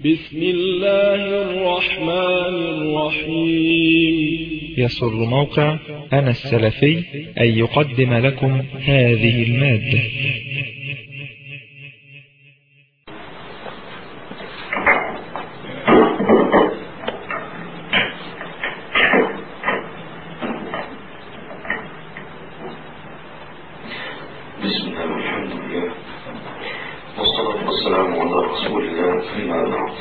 بسم الله الرحمن الرحيم يسر موقع أنا السلفي أن يقدم لكم هذه المادة بسم الله والحمد لله والصلاة والسلام على رسول الله فيما بعد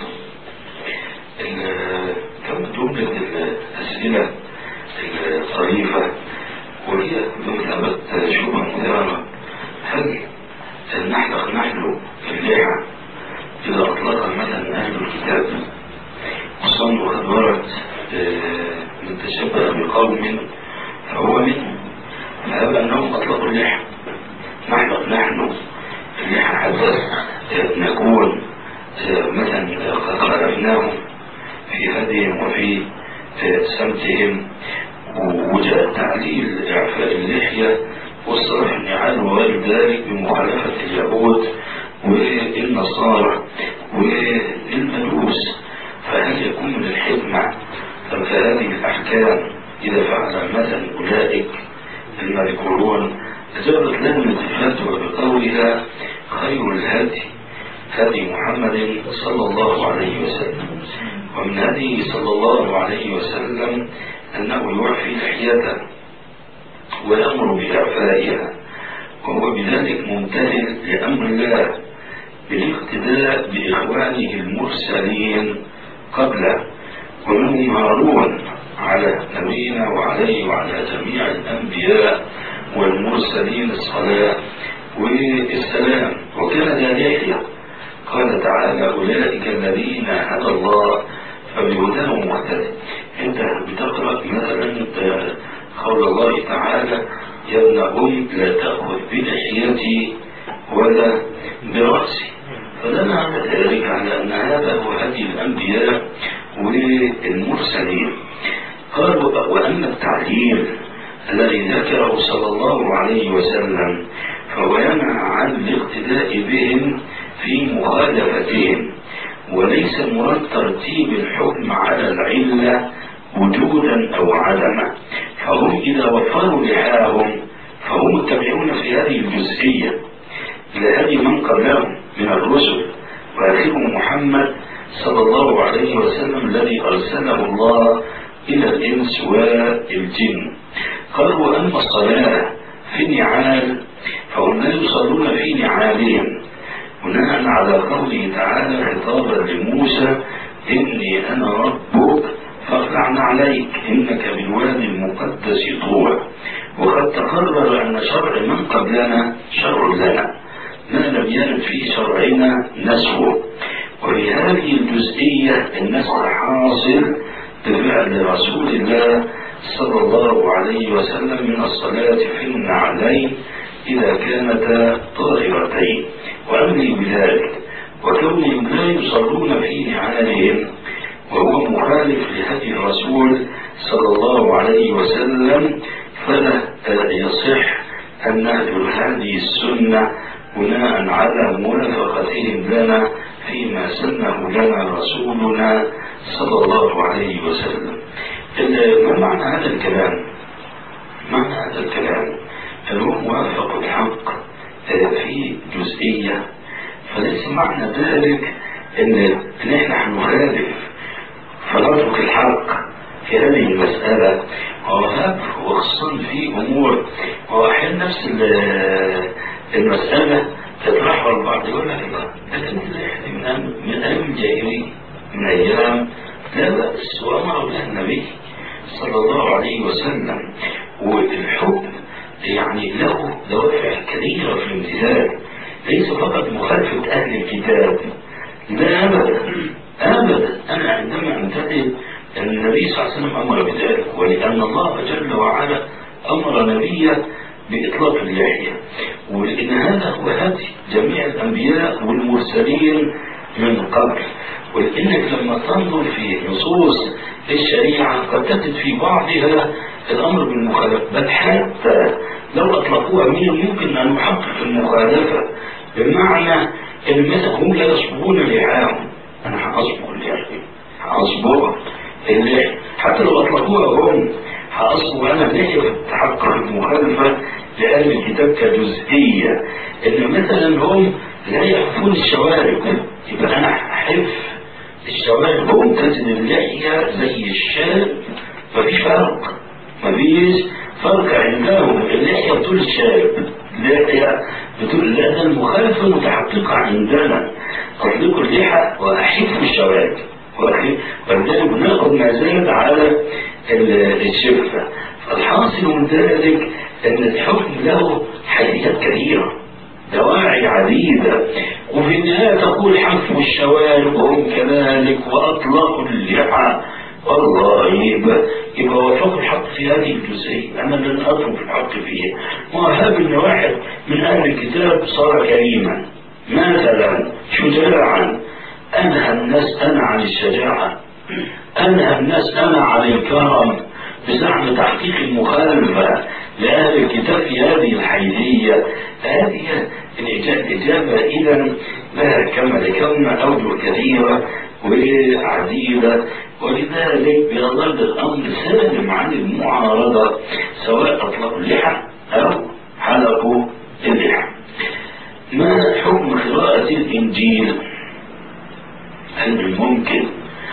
ال- كم جملة الأسئلة الطريفة وهي بمثابة شبهة مثيرة هل نحلق نحن في اللحى إذا أطلق مثلا أهل الكتاب وصلوا قد ورد آه، من تشبه بقوم فهو منهم فهذا أنهم أطلقوا اللحى نحلق نحن اللحى حتى نكون مثلا قد خالفناهم في هديهم وفي سمتهم وجاء تعليل إعفاء اللحية والصلاح النعال وغير ذلك بمخالفة اليهود والنصارى والمجوس فهل يكون من الحكمة فهذه الأحكام إذا فعل مثلا أولئك المذكورون جرت لنا الفتوى بقولها خير الهدي هدي محمد صلى الله عليه وسلم ومن هديه صلى الله عليه وسلم أنه يعفي لحيته ويأمر بإعفائها وهو بذلك ممتثل لأمر الله بالاقتداء بإخوانه المرسلين قبله ومنهم هارون على نبينا وعليه وعلى جميع الأنبياء والمرسلين الصلاة والسلام وكان ذا لحية قال تعالى أولئك الذين هدى الله فبهداه مهتدي أنت بتقرأ مثلا قول الله تعالى يا ابن أم لا تأخذ بلحيتي ولا برأسي فدل على ذلك على أن هذا هو هدي الأنبياء والمرسلين قالوا وأما التعليل الذي ذكره صلى الله عليه وسلم فهو ينهى عن الاقتداء بهم في مخالفتهم وليس مراد ترتيب الحكم على العلة وجودا أو عدما فهم إذا وفروا لحاهم فهم متبعون في هذه الجزئية لهدي من قبلهم من الرسل وآخرهم محمد صلى الله عليه وسلم الذي أرسله الله إلى الإنس والجن قالوا أما الصلاة في النعال فهم لا يصلون في نعالهم بناء على قوله تعالى خطابا لموسى إني أنا ربك فاخلعن عليك إنك بالوادي المقدس طوى وقد تقرر أن شرع من قبلنا شرع لنا ما لم يرد في شرعنا نسوه وفي هذه الجزئية النسخ حاصل بفعل رسول الله صلى الله عليه وسلم من الصلاة في النعلين إذا كانتا طاهرتين وأمري بذلك وكونهم لا يصلون في نعالهم وهو مخالف لهدي الرسول صلى الله عليه وسلم فلا يصح أن نهجر هذه السنة بناء على موافقتهم لنا فيما سنه لنا رسولنا صلى الله عليه وسلم ما معنى هذا الكلام معنى هذا الكلام هو موافق الحق في جزئية فليس معنى ذلك ان نحن هنخالف فنترك الحق في هذه المسألة وهذا وخصوصا في أمور وأحيانا نفس المسألة تطرحها البعض يقول لك لا لكن من أيام من أيام الجاهلية من أيام لا بأس وأمر به النبي صلى الله عليه وسلم والحب يعني له دوافع كثيرة في الامتثال ليس فقط مخالفة أهل الكتاب لا أبدا أبدا أنا عندما أمتثل أن النبي صلى الله عليه وسلم أمر بذلك ولأن الله جل وعلا أمر نبيه بإطلاق اللحية ولأن هذا هو هدي جميع الأنبياء والمرسلين من قبل ولأنك لما تنظر في نصوص الشريعة قد تجد في بعضها الأمر بالمخالفة بل حتى لو أطلقوها من ممكن أن نحقق المخالفة بمعنى ان مثلا هم لا يصبغون لحاهم انا هصبغ الكتاب كجزئية إن مثلا هم لا يحفون الشوارب يبقى أنا أحف الشوارب هم تزن اللحية زي الشاب مفيش فرق مفيش فرق عندهم اللحية بتقول الشاب اللحية بتقول لا ده المخالفة متحققة عندنا أطلق اللحى وأحف الشوارب ولذلك بناخذ ما زاد على الشفة فالحاصل من ذلك أن الحكم له حيثيات كثيرة دواعي عديدة وفي النهاية تقول حف الشوارب وهم كذلك وأطلقوا اللحى والله يبقى يبقى وفق الحق في هذه الجزئية أنا لن أترك الحق فيها وهاب أن واحد من أهل الكتاب صار كريما مثلا شجاعا أنهى الناس أنا عن الشجاعة أنهى الناس أنا عن الكرم بزعم تحقيق المخالفة لأهل الكتاب في هذه الحيثية هذه الإجابة إذا لها كما ذكرنا أوجه كثيرة وعديدة ولذلك بيظل الأمر سالم عن المعارضة سواء أطلقوا اللحى أو حلقوا اللحى ما حكم قراءة الإنجيل هل من الممكن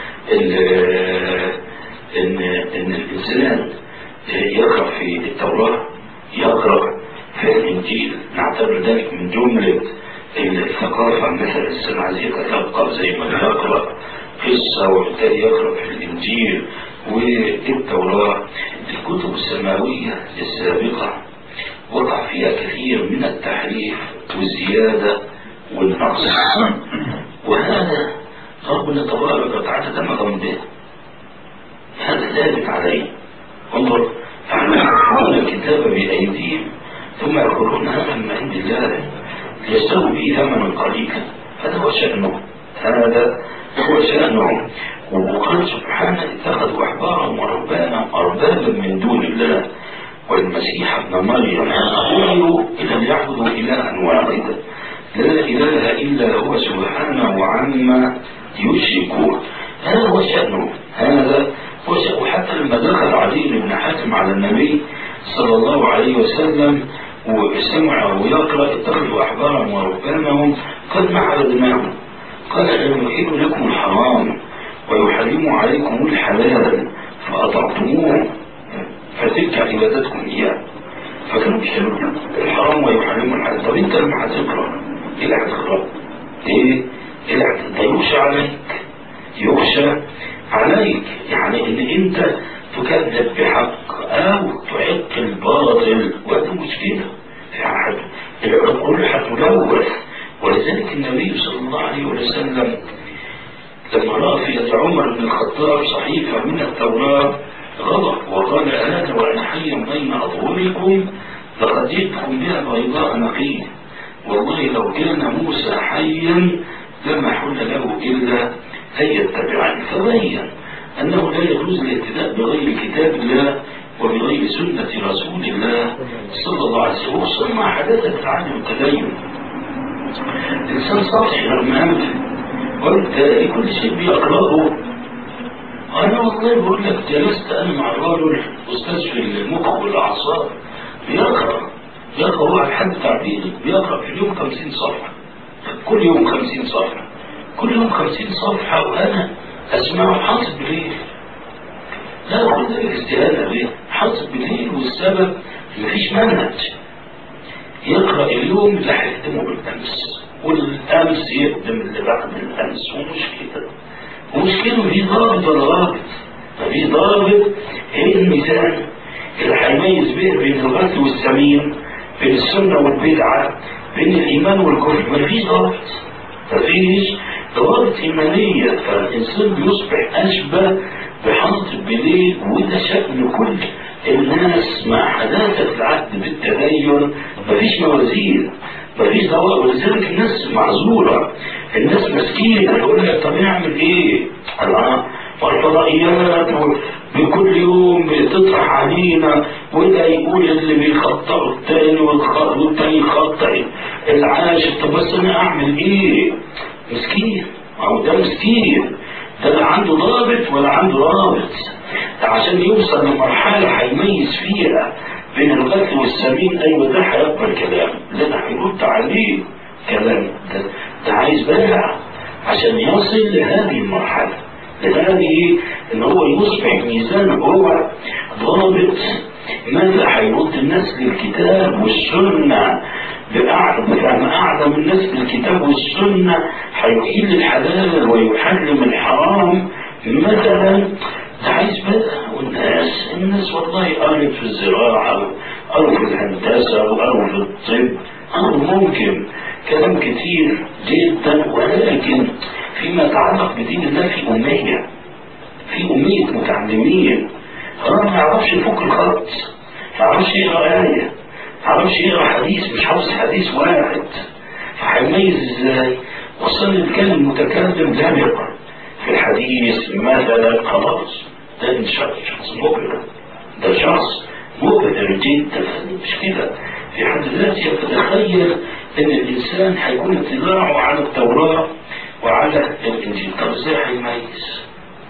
ان ان الانسان يقرا في التوراه يقرا في الانجيل نعتبر ذلك من جمله الثقافه مثل الانسان عايز يتثقف زي ما يقرا قصه وبالتالي يقرا في الانجيل والتوراه الكتب السماويه السابقه وقع فيها كثير من التحريف والزياده والنقص وهذا ربنا تبارك وتعالى تمام به هذا ثابت عليه انظر يحملون الكتاب بأيديهم ثم يقولون هذا من عند الله ليشتروا به ثمنا قليلا هذا هو شأنه هذا هو شأنه وقال سبحانه اتخذوا أحبارهم ورهبانهم أربابا من دون الله والمسيح ابن مريم أمروا إلى أن يعبدوا إلها واحدا لا إله إلا هو سبحانه عما يشركون هذا هو شأنه هذا هو شأنه حتى لما دخل علي بن حاتم على النبي صلى الله عليه وسلم وسمع ويقرأ اتخذوا أحبارهم ورهبانهم قد معر دماغهم قال أن يحل لكم الحرام ويحرم عليكم الحلال فأطعتموه فتلك عبادتكم إياه فكانوا بيشتغلوا الحرام ويحرموا الحلال طب انت لما هتقرا ايه اللي هتقرا؟ ايه؟ ايه اللي ده يخشى عليك يخشى عليك يعني ان انت تكذب بحق او تعق الباطل وهذه مشكله في عهد العقول هتلوث ولذلك النبي صلى الله عليه وسلم لما راى في يد عمر بن الخطاب صحيفه من التوراه غضب وقال انا وانا حي بين اظهركم لقد جئتكم بها بيضاء نقيه والله لو كان موسى حيا لما حل له الا ان يتبعني فبين انه لا يجوز الاهتداء بغير كتاب الله وبغير سنة رسول الله صلى الله عليه وسلم خصوصا مع حداثة تعلم التدين الإنسان سطحي رغم أنفه وبالتالي كل شيء بيقرأه أنا والله بقول لك جلست أنا مع الرجل أستاذ في المخ والأعصاب بيقرأ يقرأ هو على حد تعبيري بيقرأ في اليوم 50 صفحة كل يوم 50 صفحة كل يوم 50 صفحة وأنا أسمعه حاطط بالليل لا أقول ذلك استهانة به حاطط بالليل والسبب مفيش منهج يقرأ اليوم اللي هيخدمه بالأمس والأمس يخدم اللي بعد الأمس ومشكلة ومشكلة في ضابط ولا ضابط ففي ضابط هي الميزان اللي هيميز به بين الغث والسمين بين السنة والبدعة بين الإيمان والكفر مفيش ضابط مفيش ضوابط إيمانية فالإنسان بيصبح أشبه بحاطط بليل وده شأن كل الناس مع حداثة العهد بالتدين مفيش موازين مفيش ضوابط ولذلك الناس معذورة الناس مسكينة يقول لك طب نعمل ايه؟ الله والفضائيات بكل يوم بتطرح علينا وده يقول اللي بيخطئوا التاني والتاني يخطئ العاشر طب بس انا اعمل ايه؟ مسكين او ده مسكين ده لا عنده ضابط ولا عنده رابط ده عشان يوصل لمرحلة هيميز فيها بين الغث والسمين ايوه ده هيقبل كلام لا ده هيرد عليه كلام ده, ده عايز بيع عشان يصل لهذه المرحله لهذه ان هو يصبح ميزان هو ضابط ماذا هيرد الناس للكتاب والسنه بفهم اعظم الناس للكتاب والسنه هيحل الحلال ويحرم الحرام مثلا ده عايز بقى والناس الناس والله قرت في الزراعه قروا في الهندسه وقروا في الطب قروا ممكن كلام كتير جدا ولكن فيما يتعلق بدين الله في أمية في أمية متعلمين هو ما يعرفش يفك الخط ما يعرفش يقرا آية ما يعرفش يقرا حديث مش عاوز حديث واحد فهيميز ازاي؟ وصل الكلام المتكلم لبق في الحديث مثلا خلاص ده شخص مبهر ده شخص مبهر جدا مش كده في حد ذاته يتخيل ان الانسان هيكون اطلاعه على التوراه وعلى الانجيل طب ازاي هيميز؟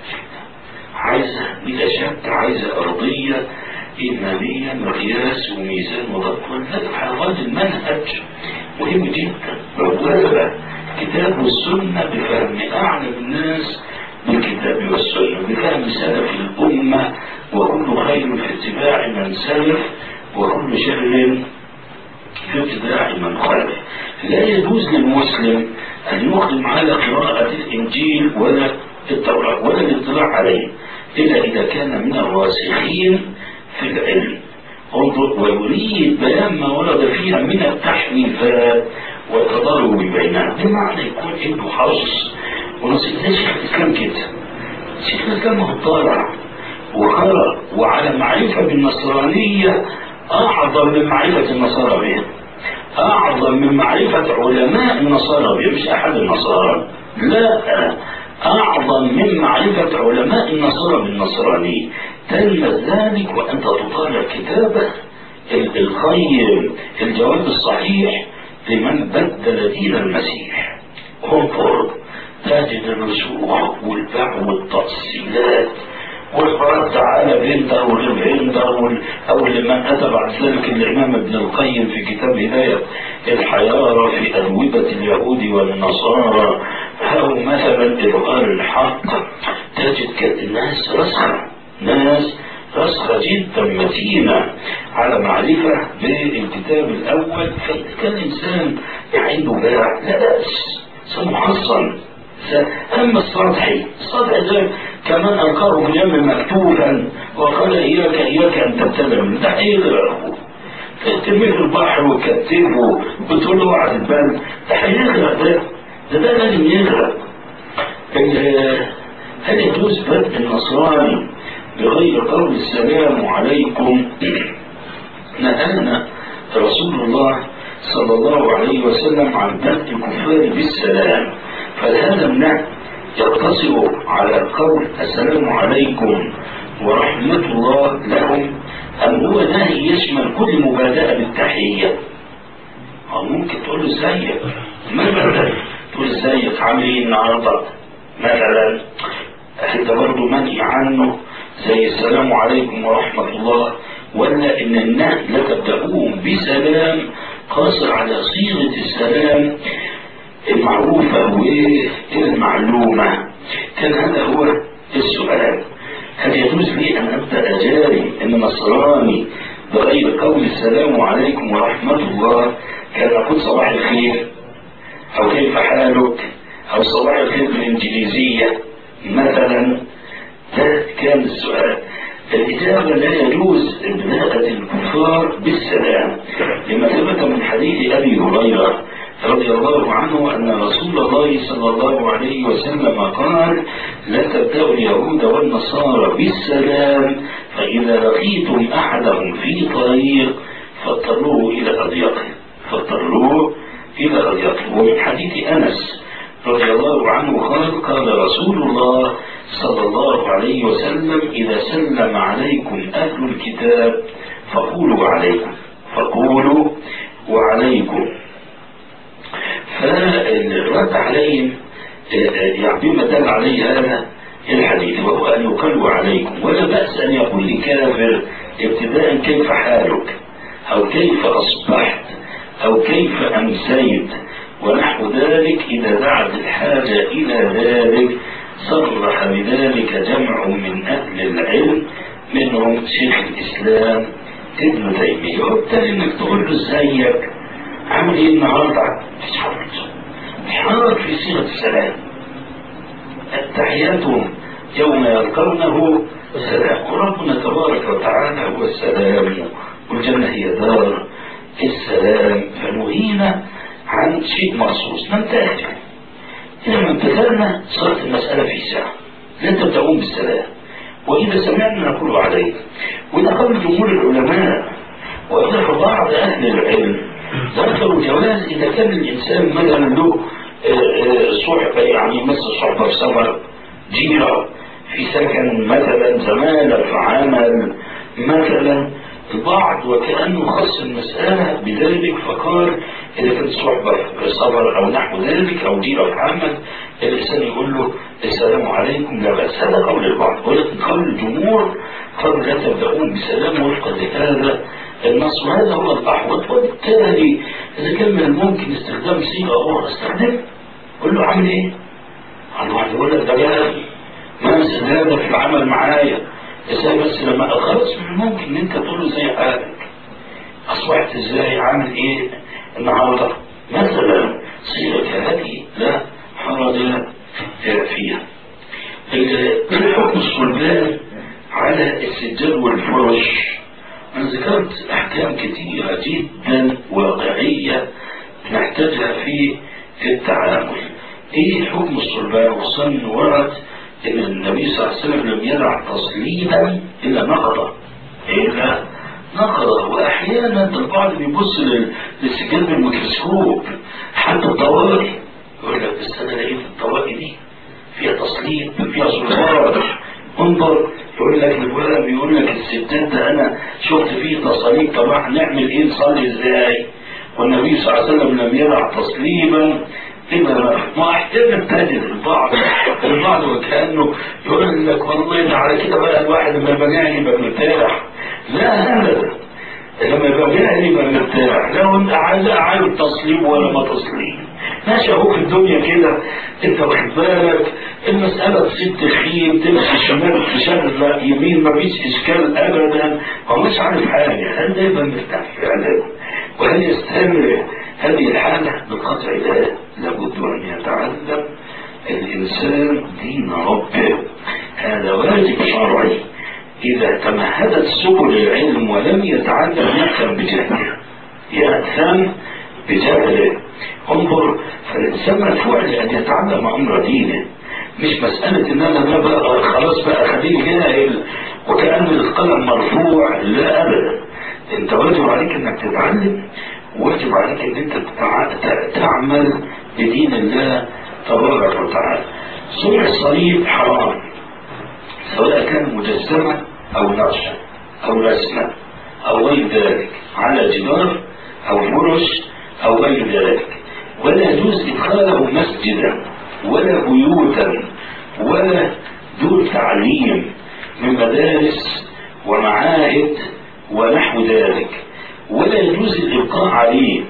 عايزه بلا شك عايزه ارضيه ايمانيه مقياس وميزان مضبط ولذلك هيظل المنهج مهم جدا بوابه الكتاب والسنه بفهم اعلم الناس بالكتاب والسنه بفهم سلف الامه وكل خير في اتباع من سلف وكل شر في اتباع من خلف لا يجوز للمسلم أن يقدم على قراءة الإنجيل ولا التوراة ولا الاطلاع عليه إلا إذا كان من الراسخين في العلم انظر ويريد بيان ما ورد فيها من التحريفات والتضارب بينها بمعنى يكون عنده حظ ونصيب زي شيخ الإسلام كده شيخ الإسلام هو طالع وقرأ وعلى معرفة بالنصرانية أعظم من معرفة النصارى بها أعظم من معرفة علماء النصارى بها مش أحد النصارى لا أعظم من معرفة علماء النصارى بالنصرانية تلمس ذلك وأنت تطالع كتابه القيم الجواب الصحيح لمن بدل دين المسيح انظر تجد الرسوخ والباع والتفصيلات والرد على بنده والبنده او لمن اتى بعد ذلك الامام ابن القيم في كتاب هدايه الحياره في اجوبه اليهود والنصارى او مثلا اظهار الحق تجد ناس رسخه ناس رسخه جدا متينه على معرفه بالكتاب الاول فاذا كان الانسان عنده باع لا باس سمحصن أما السطحي السطحي ده كمان ألقاه في اليم مكتوبا وقال إياك إياك أن تبتلى منه ده هيغرق ترميه في البحر وتكتبه وتقول له وعد البلد ده هيغرق ده ده ده لازم يغرق هل يجوز بدء النصراني بغير قول السلام عليكم نهانا رسول الله صلى الله عليه وسلم عن بدء الكفار بالسلام فهذا النهي يقتصر على قول السلام عليكم ورحمة الله لهم أم هو نهي يشمل كل مبادئة بالتحية أو ممكن تقول له ازيك مثلا تقول ازيك عامل ايه النهارده مثلا انت برضه منهي عنه زي السلام عليكم ورحمة الله ولا ان النهي لا تبدأوهم بسلام قاصر على صيغة السلام المعروفة والمعلومة كان هذا هو السؤال هل يجوز لي أن أبدأ أجاري أن نصراني بغير قول السلام عليكم ورحمة الله كان أقول صباح الخير أو كيف حالك أو صباح الخير بالإنجليزية مثلا ده كان السؤال الإجابة لا يجوز إبداءة الكفار بالسلام لما ثبت من حديث أبي هريرة رضي الله عنه أن رسول الله صلى الله عليه وسلم قال لا تبدأوا اليهود والنصارى بالسلام فإذا لقيتم أحدهم في طريق فاضطروه إلى أضيقه فاضطروه إلى أضيقه ومن حديث أنس رضي الله عنه قال قال رسول الله صلى الله عليه وسلم إذا سلم عليكم أهل الكتاب فقولوا عليكم فقولوا وعليكم فالرد عليهم يعني بما دل عليه هذا الحديث وهو أن يقلوا عليكم ولا بأس أن يقول لكافر ابتداء كيف حالك أو كيف أصبحت أو كيف أمسيت ونحو ذلك إذا دعت الحاجة إلى ذلك صرح بذلك جمع من أهل العلم منهم شيخ الإسلام ابن تيمية وبالتالي إنك تقول له إزيك عامل إيه النهاردة؟ مش حرج حرج في صيغة السلام التحيات يوم يلقونه سلام وربنا تبارك وتعالى هو السلام والجنة هي دار السلام فنهينا عن شيء مخصوص ننتهي إذا ما امتثلنا صارت المسألة في ساعة لن تبدأون بالسلام وإذا سمعنا نقول عليه وإذا قال جمهور العلماء وإذا بعض أهل العلم ذكروا جواز إذا كان الإنسان مثلا له صحبة يعني مثل صحبة في سفر جيرة في سكن مثلا زمالة في عمل مثلا البعض وكأنه خص المسألة بذلك فقال إذا كانت صحبة في سفر أو نحو ذلك أو جيرة في عمل الإنسان يقول له السلام عليكم لا بأس هذا قول البعض ولكن قول الجمهور قالوا لا تبدأون بسلام وفقا لهذا النص وهذا هو الأحوط وبالتالي إذا كان من الممكن استخدام صيغة أخرى استخدم قل له عامل إيه؟ قال واحد يقول لك ده جاهل ما هذا في العمل معايا ازاي بس لما خلاص من الممكن ان انت تقول له زي حالك اصبحت ازاي عامل ايه النهارده مثلا صيغه هذه لا حرج فيها الحكم الصلبان على السجاد والفرش انا ذكرت احكام كثيره جدا واقعيه نحتاجها في التعامل ايه حكم الصلبان وصلنا ورد ان النبي صلى الله عليه وسلم لم يدع تصليبا الا نقضه الا نقضه واحيانا البعض بيبص للسجاد بالميكروسكوب حتى الطوارئ يقول لك بس انا لقيت الطوارئ دي فيها تصليب فيها صلبان انظر يقول لك الولد بيقول لك الستات ده انا شفت فيه تصاليب طب هنعمل ايه نصلي ازاي والنبي صلى الله عليه وسلم لم يدع تصليبا إلا ما احتمل تجد البعض البعض وكأنه يقول لك والله ده على كده بقى الواحد لما يبقى جاهل يبقى مرتاح لا أبدا لما يبقى جاهل يبقى مرتاح لو انت عايز عارف تصليب ولا ما تصليب ماشي اهو في الدنيا كده انت واخد بالك المسألة تصيب تخيب تمشي شمال تشغل يمين ما فيش اشكال ابدا هو مش عارف حاجة هل ده يبقى مرتاح فعلا وهل يستمر هذه الحالة بقطع لا لابد أن يتعلم الإنسان دين ربه هذا واجب شرعي إذا تمهدت سبل العلم ولم يتعلم يأثم بجهله يأثم بجهله انظر فالإنسان مدفوع لأن يتعلم أمر دينه مش مسألة إن أنا لا بقى خلاص بقى خليني جاهل وكأن القلم مرفوع لا أبدا أنت واجب عليك إنك تتعلم واجب عليك ان انت تعمل بدين الله تبارك وتعالى صنع الصليب حرام سواء كان مجسما او نقشا او رسما او غير ذلك على جدار او فرش او غير ذلك ولا يجوز ادخاله مسجدا ولا بيوتا ولا دور تعليم من مدارس ومعاهد ونحو ذلك ولا يجوز الإبقاء عليه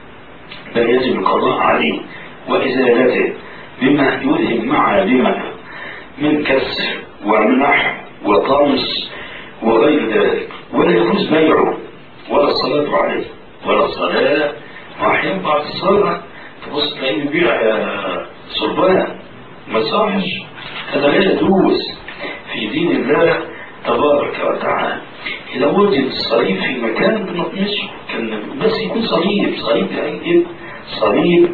بل يجب القضاء عليه وإزالته بما يلهم معالمه من كسر ومنح وطمس وغير ذلك ولا يجوز بيعه ولا الصلاة عليه ولا الصلاة وأحيانا بعد الصلاة تبص تلاقيه بيبيع صربان ما صحش هذا لا يجوز في دين الله تبارك وتعالى إذا وجد الصليب في مكان بنطمسه كان بس يكون صليب صليب يعني صليب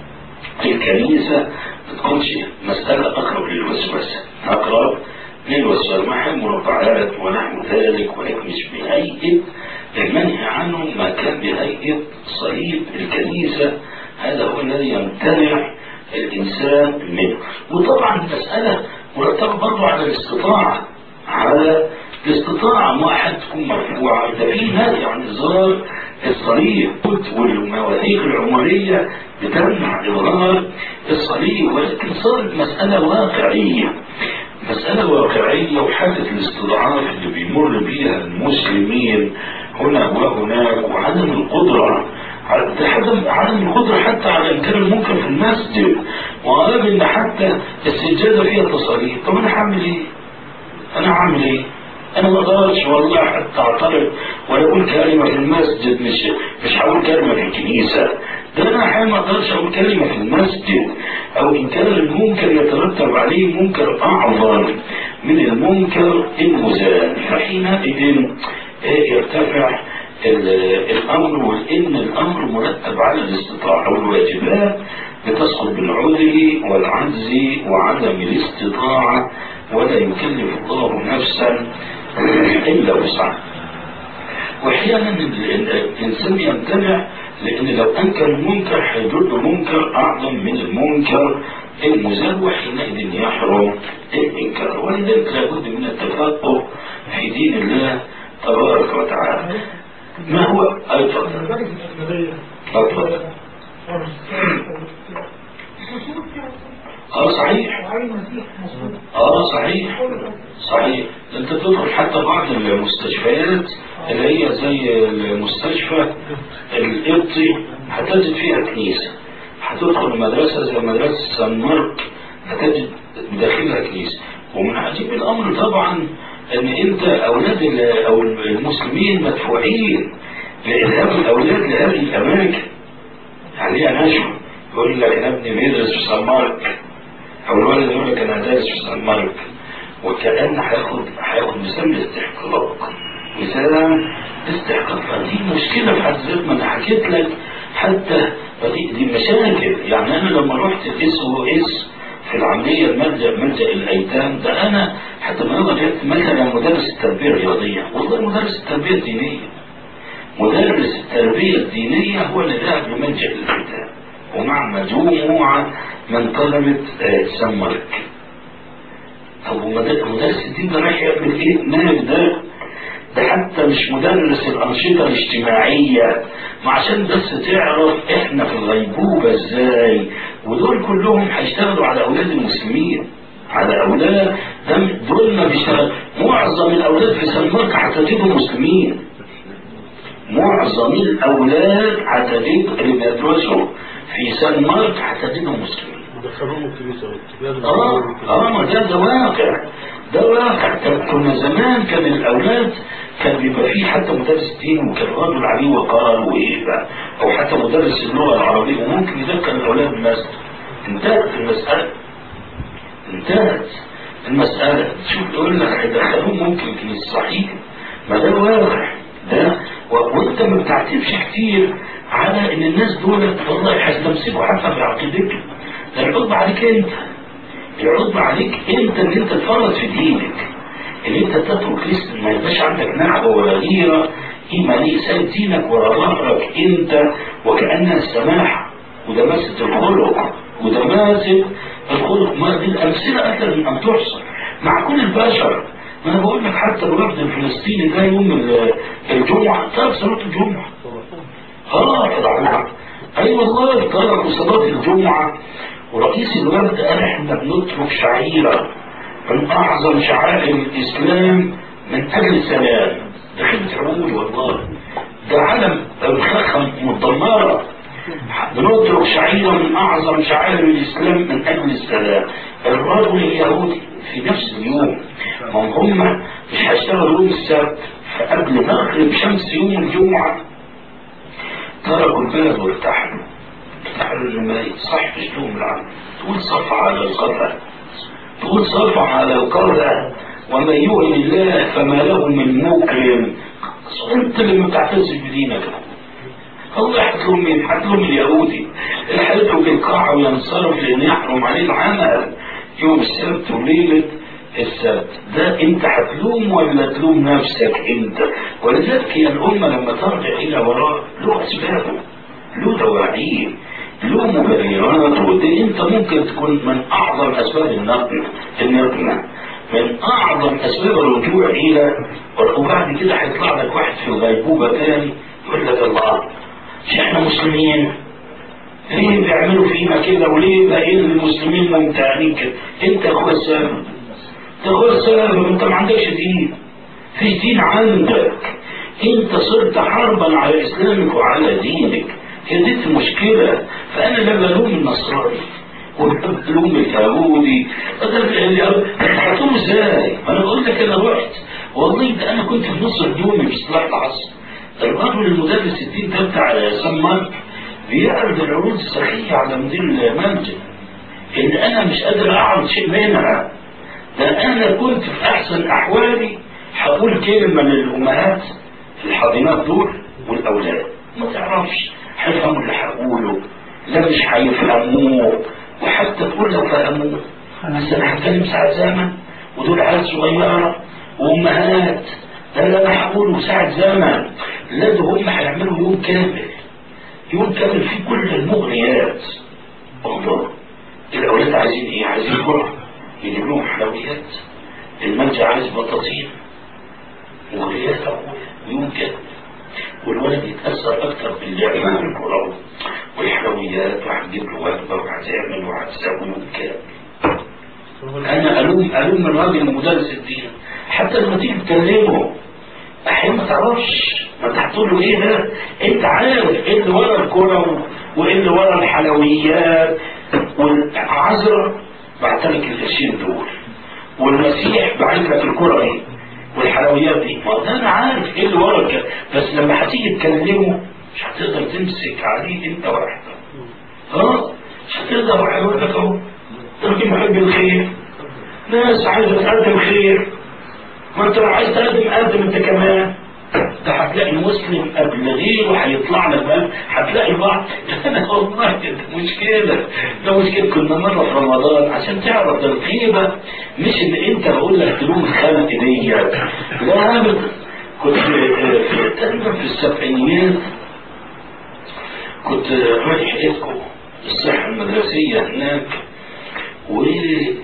الكنيسة ما تكونش مسألة أقرب للوسوسة أقرب للوسوسة محل مربعات ونحو ذلك ولكن مش بهيئة المنهي عنه ما كان بهيئة صليب الكنيسة هذا هو الذي يمتنع الإنسان منه وطبعا المسألة مرتبة برضه على الاستطاعة على الاستطاعة ما أحد تكون مرفوعة إذا في نهي عن إظهار الصليب والمواثيق العمرية بتمنع إظهار الصليب ولكن صارت مسألة واقعية مسألة واقعية وحالة الاستضعاف اللي بيمر بيها المسلمين هنا وهناك وعدم القدرة عدم عدم القدرة حتى على إنكار المنكر في المسجد وغالبا إن حتى السجادة فيها تصاريح طب أنا هعمل إيه؟ أنا هعمل إيه؟ أنا ما أقدرش والله حتى أعترض ولا أقول كلمة في المسجد مش مش هقول كلمة في الكنيسة ده أنا أحيانا ما أقدرش أقول كلمة في المسجد أو إنكار المنكر يترتب عليه منكر أعظم من المنكر المزال فحينئذ يرتفع الامر وان الامر مرتب على الاستطاعه والواجبات بتسقط بالعذر والعجز وعدم الاستطاعه ولا يكلف الله نفسا الا وسعها. واحيانا الانسان يمتنع لان لو انكر المنكر هيدل منكر اعظم من المنكر المزال وحينئذ يحرم الانكار ولذلك لابد من التفقه في دين الله تبارك وتعالى ما هو أيضا أيضا اه صحيح اه صحيح صحيح انت تدخل حتى بعض المستشفيات اللي هي زي المستشفى القبطي هتجد فيها كنيسة هتدخل مدرسة زي مدرسة سان مارك هتجد داخلها كنيسة ومن عجيب الأمر طبعا ان انت اولاد او المسلمين مدفوعين لارهاب الاولاد لهذه الاماكن عليها نشوة يقول لك انا ابني بيدرس في سان مارك او الولد يقول لك انا دارس في سان مارك وكأن هياخد هياخد مثال الاستحقاق مثال استحقاق فدي مشكله في حد ذاتها ما انا حكيت لك حتى دي, دي مشاكل يعني انا لما رحت الاس او اس في العملية الملجأ ملجأ الأيتام ده أنا حتى ما وجدت مثلا مدرس التربية الرياضية والله مدرس التربية الدينية مدرس التربية الدينية هو اللي ذهب لملجأ الأيتام ومع مجموعة من طلبة سان مارك طب مدرس الدين ده رايح يعمل ايه؟ مال ده ده حتى مش مدرس الأنشطة الاجتماعية ما عشان بس تعرف احنا في الغيبوبة ازاي ودول كلهم هيشتغلوا على أولاد المسلمين على أولاد دول ما بيشتغل معظم الأولاد في سان مارك هتجدوا مسلمين معظم الأولاد هتجد اللي بيدرسوا في سان مارك هتجدهم مسلمين دخلوهم الكنيسة اه اه ما ده ده واقع ده واقع كنا زمان كان الاولاد كان بيبقى فيه حتى مدرس دين وكان راجل عليه وقار وايه بقى او حتى مدرس اللغه العربيه وممكن يذكر الاولاد المسجد انتهت المساله انتهت المساله شوف يقول لك هيدخلوهم ممكن الكنيسه صحيح ما ده واقع ده وانت ما بتعتبش كتير على ان الناس دول والله هيستمسكوا حتى بعقيدتهم ده العقب عليك انت العقب عليك انت ان انت تفرط في دينك ان انت تترك لسه ما يبقاش عندك نعبه ولا غيره ايمانيه سايب دينك ورا ظهرك انت وكانها السماحه وده ماسة الخلق وده ماسة الخلق ما دي الامثله اكثر من ان تحصى مع كل البشر ما انا بقول لك حتى الوفد الفلسطيني ده يوم الجمعه ترك صلاه الجمعه اه طبعا اي أيوة والله تركوا صلاه الجمعه ورئيس الوفد قال احنا بنترك شعيره من اعظم شعائر الاسلام من اجل السلام ده خدمه عقول والله ده علم الخخم متدمره بنترك شعيره من اعظم شعائر الاسلام من اجل السلام الرجل اليهودي في نفس اليوم ما هم مش هيشتغلوا يوم السبت فقبل مغرب شمس يوم الجمعه تركوا البلد وارتحلوا ارتحلوا لما صح اسلوب العالم تقول صف على القطع تقول صف على القطع ومن يؤمن الله فما له من مكرم انت اللي ما بتعتز بدينك الله يحكم مين؟ حكم اليهودي اللي هيترك القاعة وينصرف لأن يحرم عليه العمل يوم السبت وليلة السبت ده انت هتلوم ولا تلوم نفسك انت ولذلك هي الأمة لما ترجع إلى وراء له أسبابه له دواعيه له مبررات ودي انت ممكن تكون من أعظم أسباب النقمة النقمة من أعظم أسباب الرجوع إلى وبعد كده هيطلع لك واحد في الغيبوبة تاني يقول لك الله مش احنا مسلمين ليه بيعملوا فينا كده وليه باقيين المسلمين ممتعين كده انت يا اخويا السبب تقول سلام انت ما عندكش دين في دين عندك انت صرت حربا على اسلامك وعلى دينك هي دي المشكلة فانا لا بلوم النصراني ولا بلوم اليهودي هتقوم ازاي؟ انا بقول لك انا رحت والله ده انا كنت في نص هدومي في صلاح العصر الرجل المدرس الدين ده بتاع سمان بيعرض العروض الصحية على مدير المنزل ان انا مش قادر اعرض شيء منها ده انا كنت في احسن احوالي هقول كلمة للامهات الحاضنات دول والاولاد ما تعرفش هيفهموا اللي هقوله لا مش هيفهموه وحتى تقول لو فهموه بس انا هتكلم ساعة زمن ودول عيال صغيرة وامهات ده اللي انا هقوله ساعة زمن لا ده هم هيعملوا يوم كامل يوم كامل فيه كل المغنيات والله الاولاد عايزين ايه عايزين جرعة يجيب لهم حلويات المنجا عايز بطاطين مغنيات يوم كامل والولد يتأثر أكثر باللعب مع الكرة والحلويات وهتجيب له وجبة وهتعمل وهتسوي وكده أنا ألوم ألوم الراجل المدرس الدين حتى لما تيجي تكلمه أحيانا ما تعرفش ما انت هتقول له ايه ده؟ انت عارف ايه اللي ورا الكرة وايه اللي ورا الحلويات والعذرة بعت لك القرشين دول والمسيح بعت لك الكرة دي والحلويات دي ما ده انا عارف ايه اللي ورا كده بس لما هتيجي تكلمه مش هتقدر تمسك عليه انت وحدك اه مش هتقدر واحد يقول لك اهو راجل محب الخير ناس عايزه تقدم خير ما انت لو عايز تقدم قدم انت كمان ده هتلاقي مسلم قبل غيره هيطلع لك بقى هتلاقي بعض انا والله ده مشكله ده مشكله كنا مره في رمضان عشان تعرف ده الغيبه مش ان انت بقول لك تلوم الخلق ديت لا ابدا كنت في تقريبا في السبعينيات كنت رايح ايدكو الصحه المدرسيه هناك وال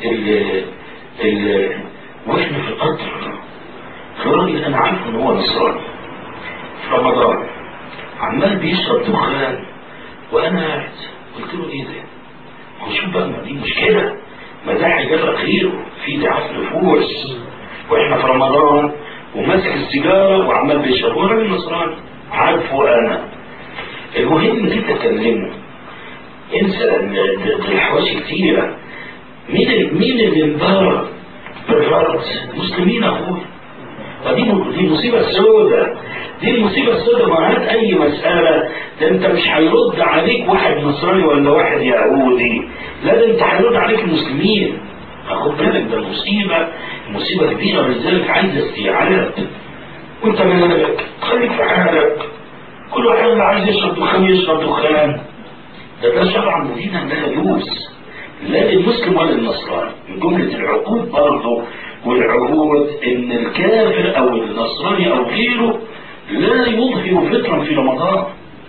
ال واحنا في القطر الراجل انا عارفه ان هو نصراني في رمضان عمال بيشرب دخان وانا قاعد قلت له ايه ده؟ هو شوف بقى ما دي مشكله ما ده هيجرب خيره في ضعاف نفوس واحنا في رمضان وماسك السيجاره وعمال بيشرب هو راجل نصراني عارفه انا المهم جيت اكلمه انسى ان الحواشي كتيره مين مين اللي انبهر بالرد مسلمين اخويا فدي دي مصيبة سوداء دي المصيبة السوداء ما هات أي مسألة ده أنت مش هيرد عليك واحد نصراني ولا واحد يهودي لا ده أنت هيرد عليك المسلمين خد بالك ده مصيبة مصيبة كبيرة ولذلك عايزة استيعاب وأنت مالك خليك في حالك كل واحد اللي عايز يشرب دخان يشرب دخان ده ده شرع مدينة لا يجوز لا للمسلم ولا للنصراني من جملة العقود برضه والعهود ان الكافر او النصراني او غيره لا يظهر فطرا في رمضان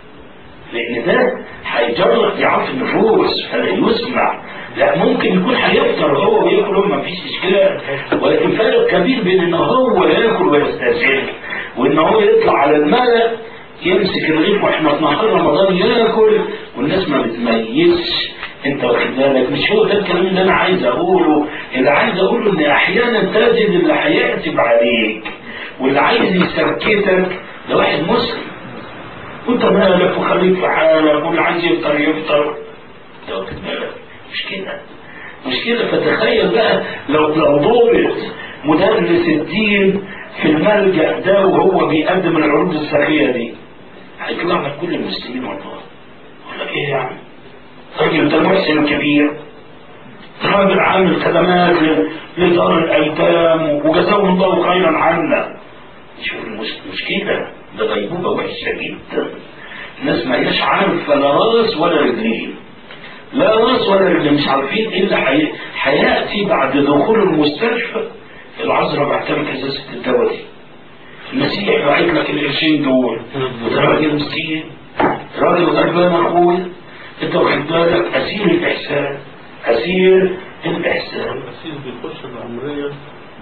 لان ده هيجرب ضعاف النفوس فلا يسمع لا ممكن يكون هيفطر هو وياكل ما فيش اشكال ولكن فرق كبير بين ان هو ياكل ويستهزئ وان هو يطلع على الملأ يمسك الرغيف واحنا في نهار رمضان ياكل والناس ما بتميزش انت واخد بالك مش هو ده الكلام اللي انا عايز اقوله اللي عايز اقوله ان احيانا تجد اللي هيعتب عليك واللي عايز يسكتك ده واحد مسلم وانت مالك وخليك في حالك واللي عايز يفطر يفطر ده واخد بالك مش كده مش كده فتخيل بقى لو لو ضابط مدرس الدين في الملجأ ده وهو بيقدم العروض السخية دي هيطلع لك كل المسلمين والله يقول لك ايه يعني راجل ده محسن كبير راجل عامل خدمات لدار الايتام وجزاهم الله خيرا عنا شوف مش كده ده غيبوبه وحشه جدا الناس ما هياش عارفه لا راس ولا رجلين لا راس ولا رجلين مش عارفين ايه اللي هياتي بعد دخول المستشفى العذراء بعتلك ازازه الدواء دي المسيح بعت لك القرشين دول وده راجل مسكين راجل غلبان اخويا انت واخد بالك اسير الاحسان اسير الاحسان الأسيس بيخش العمرية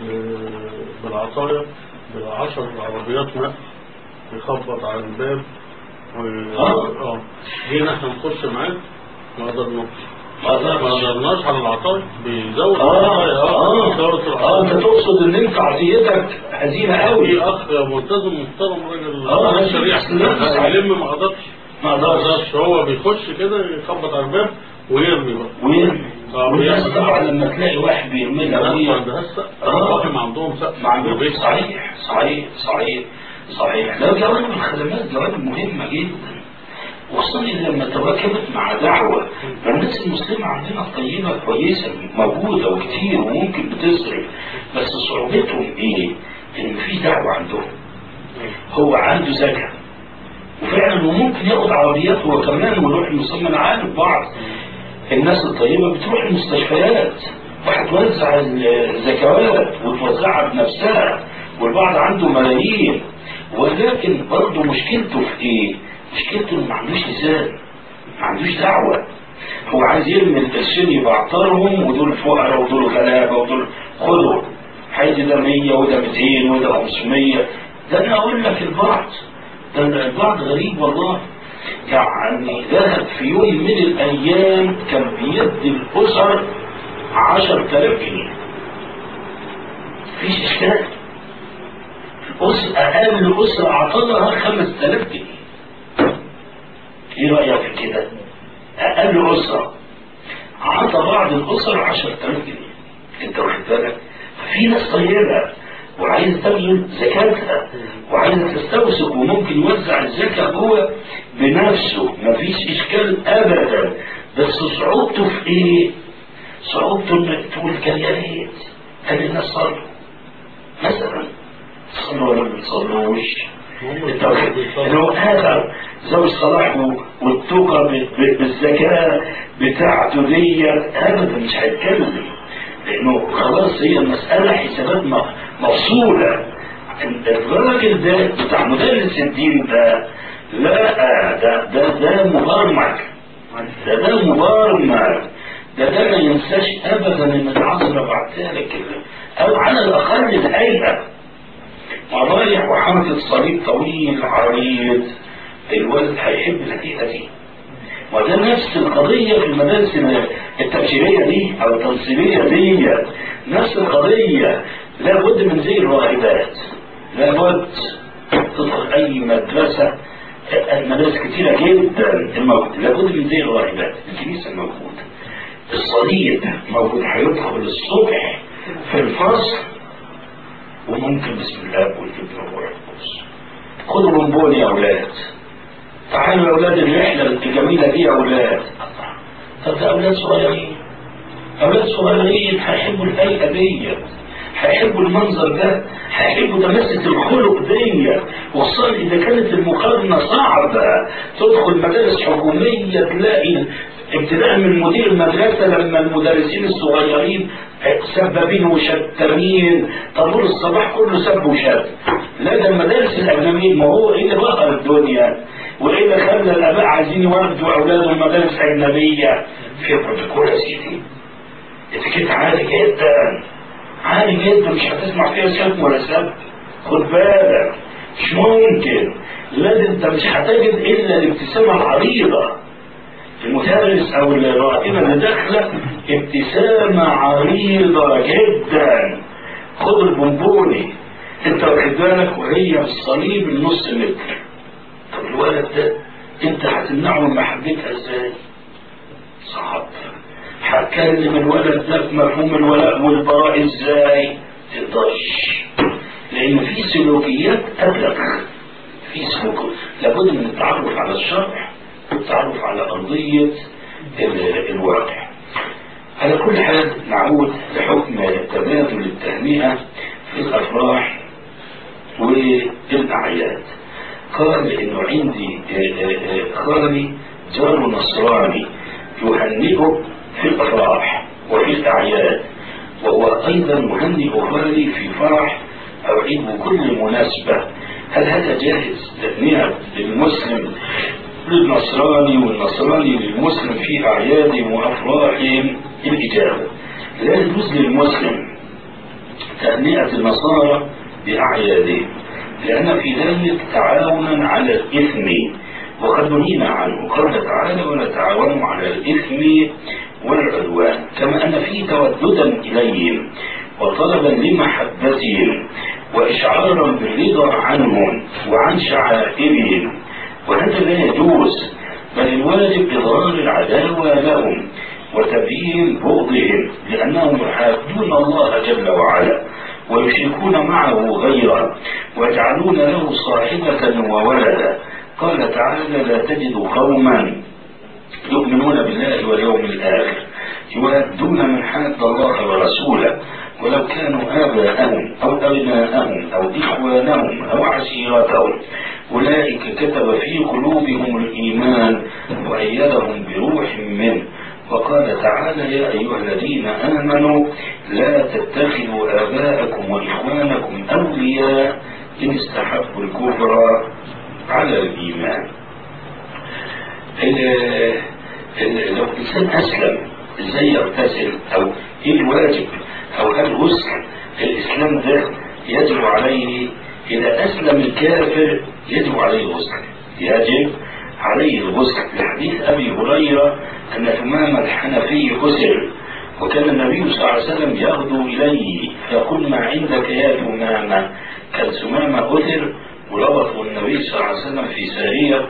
بالعصاية بالعشر عربيات نقل يخبط على الباب و... آه. اه جينا احنا نخش معاه ما قدرناش ما أقدرش. ما قدرناش على العطايا بيزود اه العطايا اه بيزود اه انت العطايا تقصد ان انت عطيتك هزيمه قوي في اخ ملتزم محترم راجل آه، راجل شريعه لا، صحيح. يلم ما قدرش ما ما اقدرش قدرش هو بيخش كده يخبط على الباب ويرمي بقى وين آه، والناس وين؟ طبعا لما تلاقي واحد بيرميها الناس ما وين عندهاش سقف آه. والله ما عندهم سقف ما عندهم البيت. صحيح صحيح صحيح صحيح لا جوانب الخدمات جوانب مهمة جدا وخصوصا لما تواكبت مع دعوة فالناس المسلمة عندنا طيبة كويسة موجودة وكتير وممكن بتصرف بس صعوبتهم ايه؟ ان في دعوة عندهم هو عنده زكاة وفعلا وممكن ياخد عربيات هو كمان ويروح المصمم انا عارف بعض الناس الطيبة بتروح المستشفيات وهتوزع الزكوات وتوزعها بنفسها والبعض عنده ملايين ولكن برضه مشكلته في ايه؟ مشكلته انه ما عندوش لسان ما عندوش دعوة هو عايز يرمي القرشين يبعترهم ودول فقراء ودول غلابة ودول خدوا هيدي ده 100 وده 200 وده 500 ده انا اقول لك البعض ده البعض غريب والله يعني ذهب في يوم من الايام كان بيدي الاسر 10000 جنيه مفيش اشكال أسرة أقل أسرة أعطاها 5000 جنيه إيه رأيك في كده؟ أقل أسرة عطى بعض الأسر 10000 جنيه أنت واخد بالك؟ في ناس طيبة وعايز تبذل زكاتها وعايز تستوثق وممكن يوزع الزكاة هو بنفسه مفيش إشكال أبدا بس صعوبته في إيه؟ صعوبته إنك تقول كان يا ريت كان الناس صلوا مثلا صلوا ولا ما بيصلوش انت واخد- لو هذا زوج صلاح و- والتوقع ب- ب- بالزكاة بتاعته ديت ابدا مش هيتكلم لانه خلاص هي المسألة حسابات م- مفصولة الراجل ده بتاع مدرس الدين ده لا ده ده ده مبرمج ده ده مبرمج ده ده ما ينساش ابدا ان العظمه بعتها لك او على الاقل الهيئه رايح وحاطط صليب طويل عريض الولد هيحب الهيئه دي وده نفس القضية في المدارس التبشيرية دي أو التنصيبية دي نفس القضية لابد من زي الراهبات لابد تدخل أي مدرسة المدارس كتيرة جدا الموجودة لابد من زي الراهبات الكنيسة موجودة الصليب موجود هيدخل الصبح في الفصل وممكن بسم الله والابن والروح القدس خدوا بونبون يا أولاد تعالوا يا أولاد الرحلة الجميلة دي يا أولاد طب ده أولاد صغيرين أولاد صغيرين هيحبوا الهيئة دي هيحبوا المنظر ده هيحبوا تمسك الخلق دي وصل إذا كانت المقارنة صعبة تدخل مدارس حكومية تلاقي ابتداء من مدير المدرسة لما المدرسين الصغيرين سبابين وشتمين طابور الصباح كله سب وشتم لا ده المدارس الأجنبية ما هو إيه اللي بقى الدنيا وإيه اللي خلى الآباء عايزين يودوا أولادهم مدارس أجنبية في بروتوكول يا سيدي اتيكيت عالي جدا عالي جدا مش هتسمع فيها شتم ولا سب خد بالك مش ممكن لا ده انت مش هتجد الا الابتسامه العريضه المدرس او الرائمه اللي داخله ابتسامه عريضه جدا خد البونبوني انت واخد بالك وهي بالصليب النص متر طب الولد ده انت هتمنعه من محبتها ازاي؟ صعب هتكلم الولد ده في مفهوم الولاء والبراء ازاي؟ تقدرش لان في سلوكيات ابلغ في سلوك لابد من التعرف على الشرع والتعرف على ارضيه ال- الواقع على كل حال نعود لحكم تبادل التهنئه في الافراح والاعياد قال انه عندي آه، آه، آه، خالي جار نصراني يهنئه في الافراح وفي الاعياد وهو ايضا يهنئ خالي في فرح او عيد بكل مناسبه هل هذا جاهز تهنئه للمسلم للنصراني والنصراني للمسلم في اعيادهم وافراحهم الاجابه لا يجوز للمسلم تهنئه النصارى باعيادهم لأن في ذلك تعاونا على الإثم وقد نهينا عنه قال تعالى ولا تعاونوا على الإثم والعدوان كما أن فيه توددا إليهم وطلبا لمحبتهم وإشعارا بالرضا عنهم وعن شعائرهم وهذا لا يجوز بل الواجب إظهار العداوة لهم وتبيين بغضهم لأنهم يحادون الله جل وعلا ويشركون معه غيره ويجعلون له صاحبة وولدا قال تعالى لا تجد قوما يؤمنون بالله واليوم الآخر يوادون من حاد الله ورسوله ولو كانوا آباءهم أو أبناءهم أو إخوانهم أو عشيرتهم أولئك كتب في قلوبهم الإيمان وأيدهم بروح منه وقال تعالى يا أيها الذين آمنوا لا تتخذوا آباءكم وإخوانكم أولياء إن استحبوا الكفر على الإيمان لو الإنسان أسلم إزاي يغتسل أو إيه الواجب أو هل غسل الإسلام ده يجب عليه إذا أسلم الكافر يجب عليه الغسل يجب عليه الغسل لحديث أبي هريرة أن ثمام الحنفي غسل وكان النبي صلى الله عليه وسلم يغدو إليه فيقول ما عندك يا ثمامة كان ثمامة غسل وربطه النبي صلى الله عليه وسلم في سارية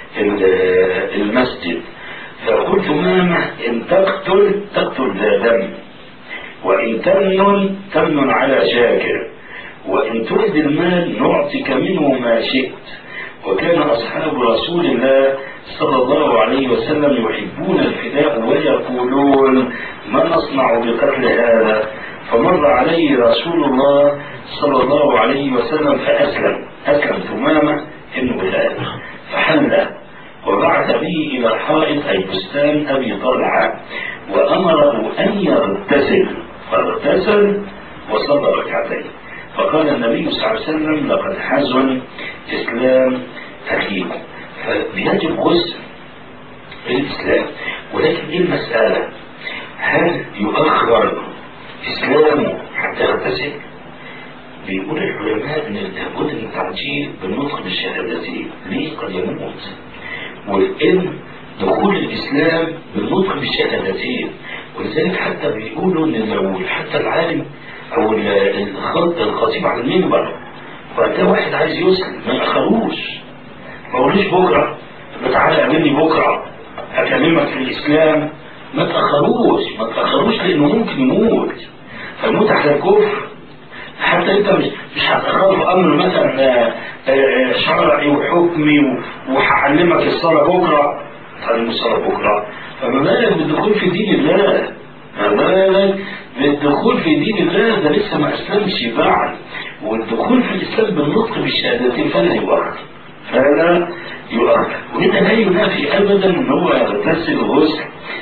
المسجد فيقول ثمامة إن تقتل تقتل ذا دم وإن تمنن تمنن على شاكر وإن ترد المال نعطيك منه ما شئت وكان أصحاب رسول الله صلى الله عليه وسلم يحبون الفداء ويقولون ما نصنع بقتل هذا فمر عليه رسول الله صلى الله عليه وسلم فأسلم أسلم ثمامة ابن بلال فحل وبعث به إلى حائط أي بستان أبي طلحة وأمره أن يغتسل فاغتسل وصلى ركعتين فقال النبي صلى الله عليه وسلم لقد حزن إسلام أخيكم فبيجب غسل الإسلام ولكن إيه المسألة هل يؤخر إسلامه حتى يغتسل بيقول العلماء ان لابد من التعجيل بالنطق بالشهادتين ليه قد يموت والان دخول الاسلام بالنطق بالشهادتين ولذلك حتى بيقولوا ان لو حتى العالم او الخطيب على المنبر وقتها واحد عايز يسلم ما ياخروش ما قولوش بكره تعالى قابلني بكره اكلمك في الاسلام ما تاخروش ما تاخروش لانه ممكن يموت فيموت على الكفر حتى انت مش مش هتخاف امر مثلا شرعي وحكمي وهعلمك الصلاه بكره تعلم الصلاه بكره فما بالك بالدخول في دين الله ما بالك بالدخول في دين الله ده لسه ما اسلمش بعد والدخول في الاسلام بالنطق بالشهادتين فلا يؤخر فلا يؤخر وهنا لا ينافي ابدا ان هو يغتسل غسل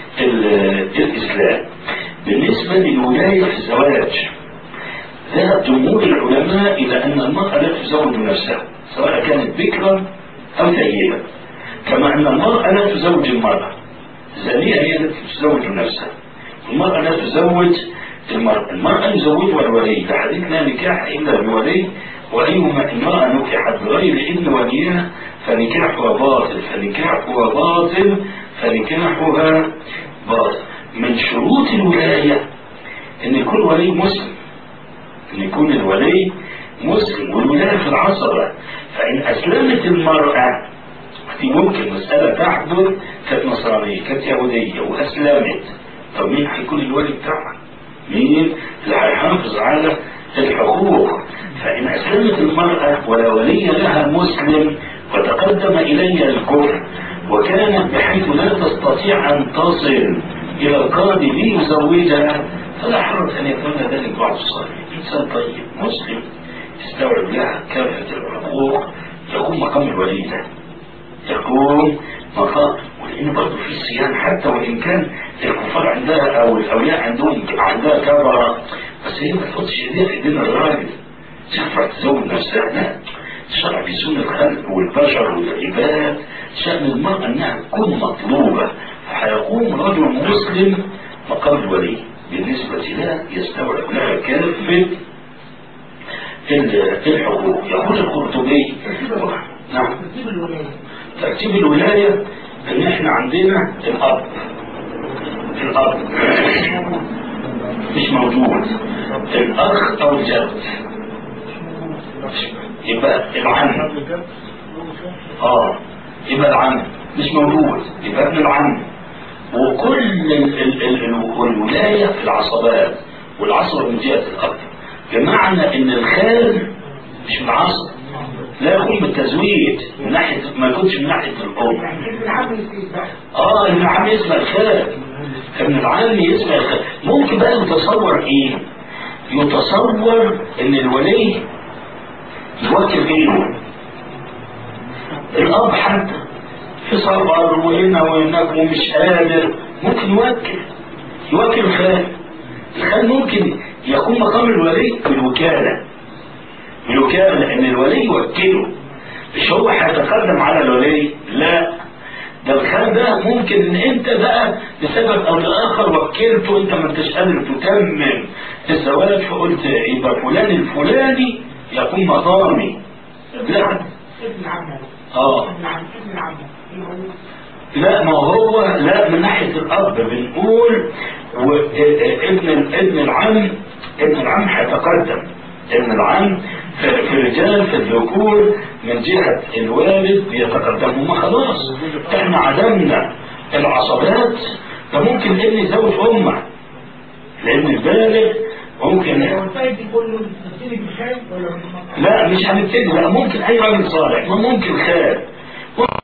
الاسلام بالنسبه للولايه في الزواج ذهب جمهور العلماء إلى أن المرأة لا تزوج نفسها سواء كانت بكرا أو ثيبا كما أن المرأة لا تزوج المرأة الزانية هي التي تزوج نفسها المرأة لا تزوج المرأة المرأة يزوجها الولي فحديث لا نكاح إلا بولي وأيما امرأة نكحت بغير إذن وليها فنكاحها باطل فنكاحها باطل فنكاحها باطل من شروط الولاية أن يكون ولي مسلم أن يكون الولي مسلم والولاية في العصبة فإن أسلمت المرأة في ممكن مسألة تحدث كانت نصرانية كانت يهودية وأسلمت طب مين هيكون الولي بتاعها؟ مين اللي هيحافظ على الحقوق فإن أسلمت المرأة ولا ولي لها مسلم وتقدم إلي الكفر وكانت بحيث لا تستطيع أن تصل إلى القاضي ليزوجها فلا حرج أن يكون ذلك بعض الصالحين إنسان طيب مسلم يستوعب لها كافة الحقوق يقوم مقام الولي ده يقوم مقام ولأن برضه في صيام حتى وإن كان الكفار عندها أو الأولياء عندهم عندها كبرة بس هي ما تحطش إيديها في إيدين الراجل تنفع تزوج نفسها لا الشرع بيسون الخلق والبشر والعباد شأن المرأة أنها تكون مطلوبة فهيقوم رجل مسلم مقام الولي بالنسبة لها يستوعب لها كافة الحقوق يقول القرطبي نعم ترتيب الولاية ان احنا عندنا الاب الأب مش موجود الأخ أو الجد يبقى العم اه يبقى العم مش موجود يبقى ابن العم وكل ال ال ال ال الولاية في العصبات والعصبة من جهة الأب بمعنى إن الخال مش من عصب لا يكون بالتزويد من ناحية ما يكونش من ناحية الأم اه ابن العم يسمى الخال ابن العم يسمى الخال ممكن بقى يتصور ايه يتصور ان الولي يوكل غيره الاب حتى في صبر وهنا وهناك ومش قادر ممكن يوكل يوكل الخال الخال ممكن يكون مقام الولي بالوكالة بالوكالة لأن الولي يوكله مش هو هيتقدم على الولي لا ده الخال ده ممكن ان انت بقى لسبب او لاخر وكلته انت ما انتش قادر تتمم الزواج فقلت يبقى فلان الفلاني يكون مقامي لا ابن عمه اه ابن عم ابن عمه لا ما هو لا من ناحية الأب بنقول و- ابن ابن العم ابن العم هيتقدم ابن العم في في الرجال في الذكور من جهة الوالد بيتقدم هما خلاص احنا عدمنا العصبات فممكن ابن يزوج أمه لأن البالغ ممكن لو الفايد كله نبتدي بالخير ولا بالمطعم؟ لا مش هنبتدي لا ممكن أي راجل صالح ما ممكن خال